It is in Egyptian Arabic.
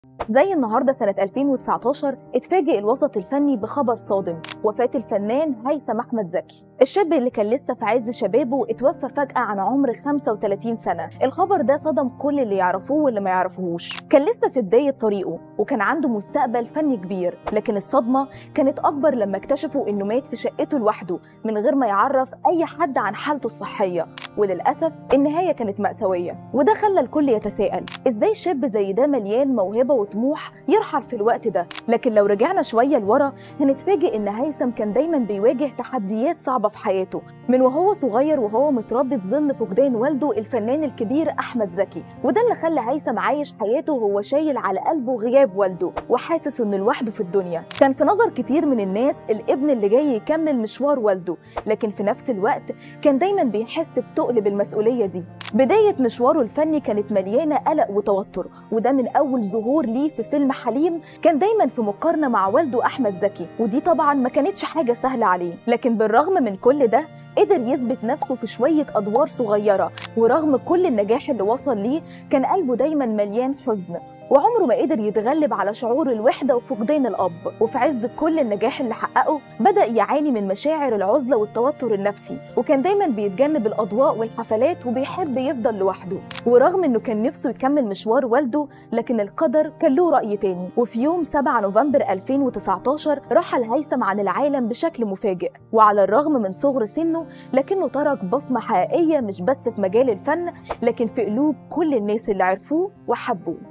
زي النهارده سنة 2019 اتفاجئ الوسط الفني بخبر صادم وفاة الفنان هيثم أحمد زكي الشاب اللي كان لسه في عز شبابه اتوفى فجأة عن عمر 35 سنة الخبر ده صدم كل اللي يعرفوه واللي ما يعرفوهوش كان لسه في بداية طريقه وكان عنده مستقبل فني كبير لكن الصدمة كانت أكبر لما اكتشفوا إنه مات في شقته لوحده من غير ما يعرف أي حد عن حالته الصحية وللأسف النهاية كانت مأساوية وده خلى الكل يتساءل إزاي شاب زي ده مليان موهبة وطموح يرحل في الوقت ده لكن لو رجعنا شوية لورا هنتفاجئ إن هيثم كان دايما بيواجه تحديات صعبة في حياته من وهو صغير وهو متربي في ظل فقدان والده الفنان الكبير أحمد زكي وده اللي خلى هيثم عايش حياته وهو شايل على قلبه غياب والده وحاسس إنه لوحده في الدنيا كان في نظر كتير من الناس الابن اللي جاي يكمل مشوار والده لكن في نفس الوقت كان دايما بيحس بتقل بالمسؤولية دي بداية مشواره الفني كانت مليانة قلق وتوتر وده من أول ظهور ليه في فيلم حليم كان دايما في مقارنة مع والده أحمد زكي ودي طبعا ما كانتش حاجة سهلة عليه لكن بالرغم من كل ده قدر يثبت نفسه في شوية أدوار صغيرة ورغم كل النجاح اللي وصل ليه كان قلبه دايما مليان حزن وعمره ما قدر يتغلب على شعور الوحدة وفقدان الأب وفي عز كل النجاح اللي حققه بدأ يعاني من مشاعر العزلة والتوتر النفسي وكان دايما بيتجنب الأضواء والحفلات وبيحب يفضل لوحده ورغم إنه كان نفسه يكمل مشوار والده لكن القدر كان له رأي تاني وفي يوم 7 نوفمبر 2019 رحل هيثم عن العالم بشكل مفاجئ وعلى الرغم من صغر سنه لكنه ترك بصمة حقيقية مش بس في مجال الفن لكن في قلوب كل الناس اللي عرفوه وحبوه